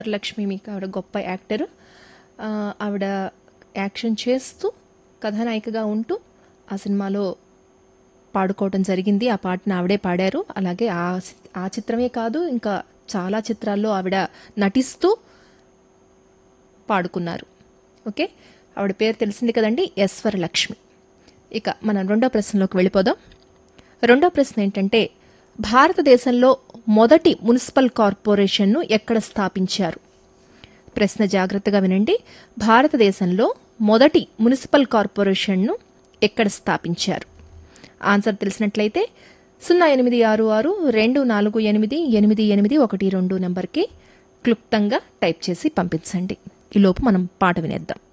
లక్ష్మి మీకు ఆవిడ గొప్ప యాక్టర్ ఆ, ఆవిడ యాక్షన్ చేస్తూ కథానాయికగా ఉంటూ ఆ సినిమాలో పాడుకోవడం జరిగింది ఆ పాటను ఆవిడే పాడారు అలాగే ఆ సి- ఆ చిత్రమే కాదు ఇంకా చాలా చిత్రాల్లో ఆవిడ నటిస్తూ పాడుకున్నారు ఓకే ఆవిడ పేరు తెలిసింది కదండి ఎస్వర లక్ష్మి ఇక మనం రెండో ప్రశ్నలోకి వెళ్ళిపోదాం రెండో ప్రశ్న ఏంటంటే భారతదేశంలో మొదటి మున్సిపల్ కార్పొరేషన్ను ఎక్కడ స్థాపించారు ప్రశ్న జాగ్రత్తగా వినండి భారతదేశంలో మొదటి మున్సిపల్ కార్పొరేషన్ను ఎక్కడ స్థాపించారు ఆన్సర్ తెలిసినట్లయితే సున్నా ఎనిమిది ఆరు ఆరు రెండు నాలుగు ఎనిమిది ఎనిమిది ఎనిమిది ఒకటి రెండు నెంబర్కి క్లుప్తంగా టైప్ చేసి పంపించండి ఈలోపు మనం పాట వినేద్దాం